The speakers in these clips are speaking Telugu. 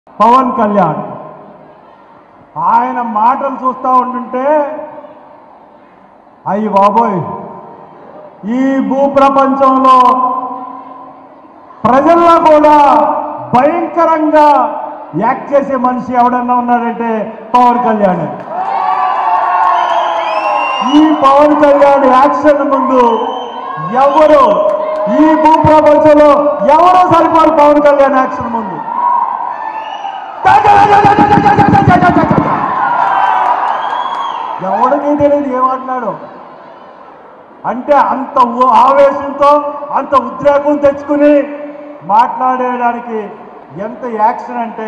పవన్ కళ్యాణ్ ఆయన మాటలు చూస్తూ ఉంటుంటే అయ్యి బాబోయ్ ఈ భూప్రపంచంలో ప్రజల్లో కూడా భయంకరంగా యాక్ట్ చేసే మనిషి ఎవడన్నా ఉన్నాడంటే పవన్ కళ్యాణ్ ఈ పవన్ కళ్యాణ్ యాక్షన్ ముందు ఎవరు ఈ భూప్రపంచంలో ఎవరో సరిపోరు పవన్ కళ్యాణ్ యాక్షన్ ముందు ఎవడికి తెలియదు ఏమంటున్నాడు అంటే అంత ఉ- ఆవేశంతో అంత ఉద్రేకం తెచ్చుకుని మాట్లాడేయడానికి ఎంత యాక్షన్ అంటే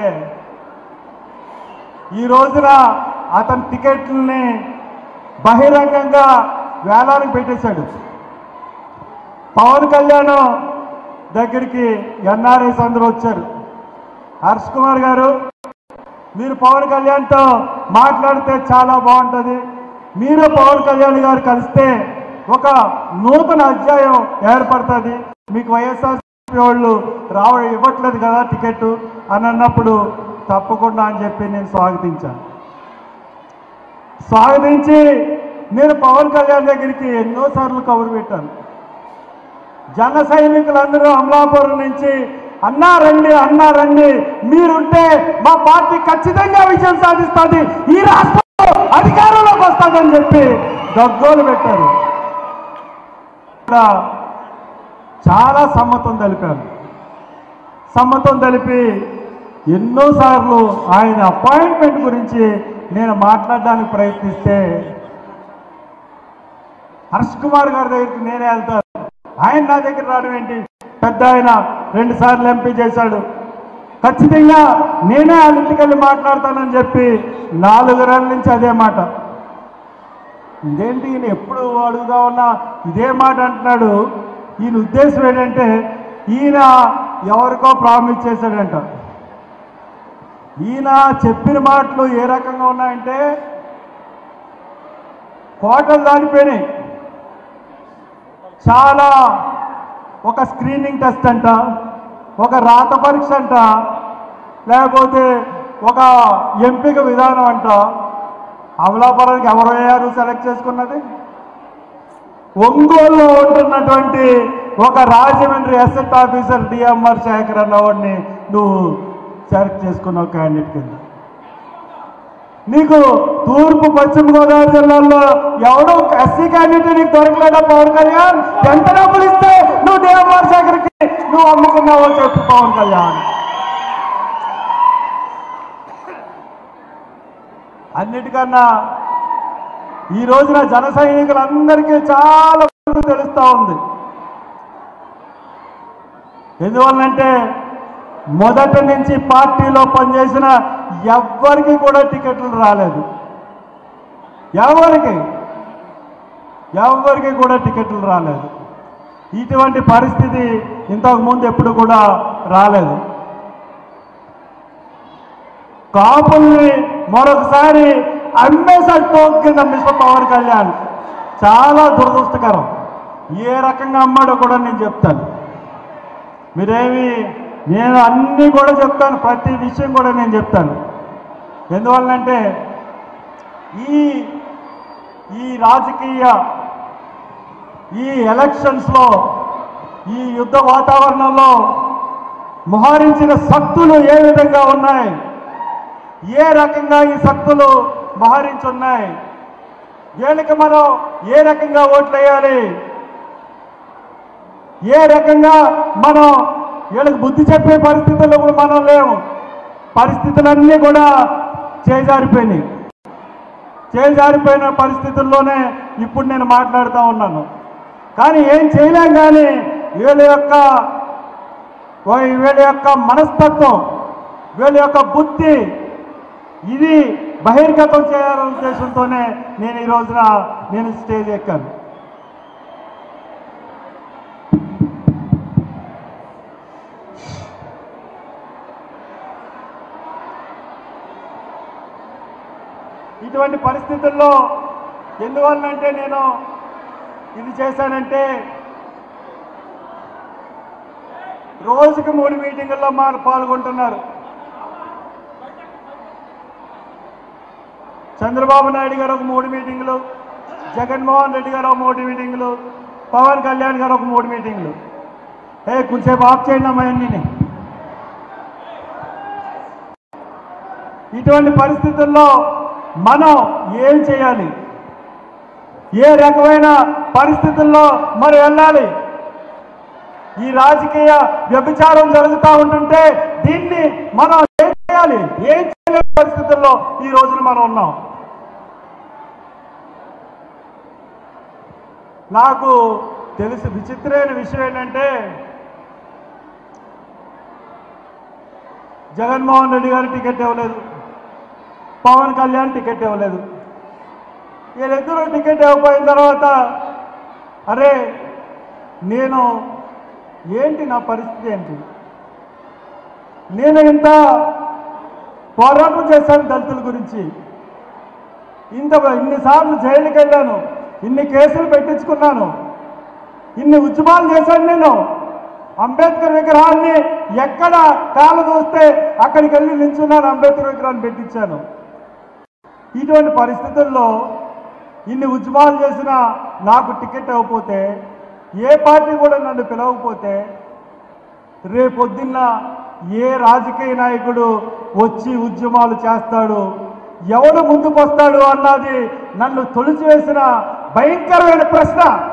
ఈ రోజున అతని టికెట్లని బహిరంగంగా వేలానికి పెట్టేశాడు పవన్ కళ్యాణ్ దగ్గరికి ఎన్ఆర్ఐస్ అందరూ వచ్చారు హర్ష్ కుమార్ గారు మీరు పవన్ కళ్యాణ్తో మాట్లాడితే చాలా బాగుంటుంది మీరు పవన్ కళ్యాణ్ గారు కలిస్తే ఒక నూతన అధ్యాయం ఏర్పడుతుంది మీకు వైఎస్ఆర్సీపీ వాళ్ళు రావ ఇవ్వట్లేదు కదా టికెట్ అని అన్నప్పుడు తప్పకుండా అని చెప్పి నేను స్వాగతించాను స్వాగతించి నేను పవన్ కళ్యాణ్ దగ్గరికి ఎన్నోసార్లు కబురు పెట్టాను జన సైనికులందరూ అమలాపురం నుంచి అన్నా రండి అన్నా రండి మీరుంటే మా పార్టీ ఖచ్చితంగా విజయం సాధిస్తుంది ఈ రాష్ట్రంలో అధికారంలోకి వస్తుందని చెప్పి గగ్గోలు పెట్టారు ఇక్కడ చాలా సమ్మతం తెలిపాను సమ్మతం తెలిపి ఎన్నోసార్లు ఆయన అపాయింట్మెంట్ గురించి నేను మాట్లాడడానికి ప్రయత్నిస్తే హర్ష్ కుమార్ గారి దగ్గరికి నేనే వెళ్తాను ఆయన నా దగ్గర రావడం ఏంటి పెద్ద ఆయన రెండు సార్లు ఎంపీ చేశాడు ఖచ్చితంగా నేనే వాళ్ళ ఇంటికి వెళ్ళి మాట్లాడతానని చెప్పి నాలుగు నెలల నుంచి అదే మాట ఇదేంటి ఈయన ఎప్పుడు అడుగుదా ఉన్నా ఇదే మాట అంటున్నాడు ఈయన ఉద్దేశం ఏంటంటే ఈయన ఎవరికో ప్రామిస్ చేశాడంట ఈయన చెప్పిన మాటలు ఏ రకంగా ఉన్నాయంటే కోటలు దాటిపోయినాయి చాలా ఒక స్క్రీనింగ్ టెస్ట్ అంట ఒక రాత పరీక్ష అంట లేకపోతే ఒక ఎంపిక విధానం అంట అమలాపురానికి ఎవరు అయ్యారు సెలెక్ట్ చేసుకున్నది ఒంగోలులో ఉంటున్నటువంటి ఒక రాజమండ్రి ఎస్ఎట్ ఆఫీసర్ డిఎంఆర్ శేఖర్ అన్నవాడిని నువ్వు సెలెక్ట్ చేసుకున్నావు క్యాండిడేట్ కింద నీకు తూర్పు పశ్చిమ గోదావరి జిల్లాల్లో ఎవడో ఎస్సీ క్యాండిడేట్ నీకు దొరకలేదా పవన్ కళ్యాణ్ ఎంత డబ్బులు ఇస్తే నువ్వు డిఎంఆర్ శేఖర్కి నువ్వు అమ్ముకున్నావో చెప్పు పవన్ కళ్యాణ్ అన్నిటికన్నా ఈ రోజున జన సైనికులందరికీ చాలా వరకు తెలుస్తూ ఉంది ఎందువల్లంటే మొదటి నుంచి పార్టీలో పనిచేసిన ఎవ్వరికి కూడా టికెట్లు రాలేదు ఎవరికి ఎవరికి కూడా టికెట్లు రాలేదు ఇటువంటి పరిస్థితి ఇంతకు ముందు ఎప్పుడు కూడా రాలేదు కాపుల్ని మరొకసారి అమ్మేసాడు పోక్ కింద మిస్టర్ పవన్ కళ్యాణ్ చాలా దురదృష్టకరం ఏ రకంగా అమ్మాడో కూడా నేను చెప్తాను మీరేమి నేను అన్నీ కూడా చెప్తాను ప్రతి విషయం కూడా నేను చెప్తాను ఎందువల్లంటే ఈ ఈ రాజకీయ ఈ ఎలక్షన్స్లో ఈ యుద్ధ వాతావరణంలో మోహరించిన శక్తులు ఏ విధంగా ఉన్నాయి ఏ రకంగా ఈ శక్తులు మోహరించి ఉన్నాయి వీళ్ళకి మనం ఏ రకంగా ఓట్లు వేయాలి ఏ రకంగా మనం వీళ్ళకి బుద్ధి చెప్పే పరిస్థితుల్లో కూడా మనం లేము పరిస్థితులన్నీ కూడా చేజారిపోయినాయి చేజారిపోయిన పరిస్థితుల్లోనే ఇప్పుడు నేను మాట్లాడుతూ ఉన్నాను కానీ ఏం చేయలేం కానీ వీళ్ళ యొక్క ఓ- వీళ్ళ యొక్క మనస్తత్వం వీళ్ళ యొక్క బుద్ధి ఇది బహిర్గతం చేయాలనే ఉద్దేశంతోనే నేను ఈ రోజున నేను స్టేజ్ ఎక్కాను ఇటువంటి పరిస్థితుల్లో ఎందువల్లంటే నేను ఇది చేశానంటే రోజుకి మూడు మీటింగుల్లో మా పాల్గొంటున్నారు చంద్రబాబు నాయుడు గారు ఒక మూడు మీటింగులు జగన్మోహన్ రెడ్డి గారు ఒక మూడు మీటింగులు పవన్ కళ్యాణ్ గారు ఒక మూడు మీటింగులు ఏ కొంచెంసేపు ఆఫ్ చేయండి అమ్మా అన్నీ ఇటువంటి పరిస్థితుల్లో మనం ఏం చేయాలి ఏ రకమైన పరిస్థితుల్లో మరి వెళ్ళాలి ఈ రాజకీయ వ్యభిచారం జరుగుతూ ఉంటుంటే దీన్ని మనం ఏం చేయాలి ఏం చేయలేని పరిస్థితుల్లో ఈ రోజున మనం ఉన్నాం నాకు తెలిసి విచిత్రమైన విషయం ఏంటంటే జగన్మోహన్ రెడ్డి గారు టికెట్ ఇవ్వలేదు పవన్ కళ్యాణ్ టికెట్ ఇవ్వలేదు వీళ్ళిద్దరూ టికెట్ ఇవ్వకపోయిన తర్వాత అరే నేను ఏంటి నా పరిస్థితి ఏంటి నేను ఇంత పోరాటం చేశాను దళితుల గురించి ఇంత ఇన్నిసార్లు జైలుకి వెళ్ళాను ఇన్ని కేసులు పెట్టించుకున్నాను ఇన్ని ఉద్యమాలు చేశాను నేను అంబేద్కర్ విగ్రహాన్ని ఎక్కడ కాలు దూస్తే అక్కడికి వెళ్ళి నిల్చున్నాను అంబేద్కర్ విగ్రహాన్ని పెట్టించాను ఇటువంటి పరిస్థితుల్లో ఇన్ని ఉద్యమాలు చేసినా నాకు టికెట్ ఇవ్వకపోతే ఏ పార్టీ కూడా నన్ను పిలవకపోతే రేపొద్దున్న ఏ రాజకీయ నాయకుడు వచ్చి ఉద్యమాలు చేస్తాడు ఎవడు ముందుకు వస్తాడు అన్నది నన్ను తొలిచివేసిన భయంకరమైన ప్రశ్న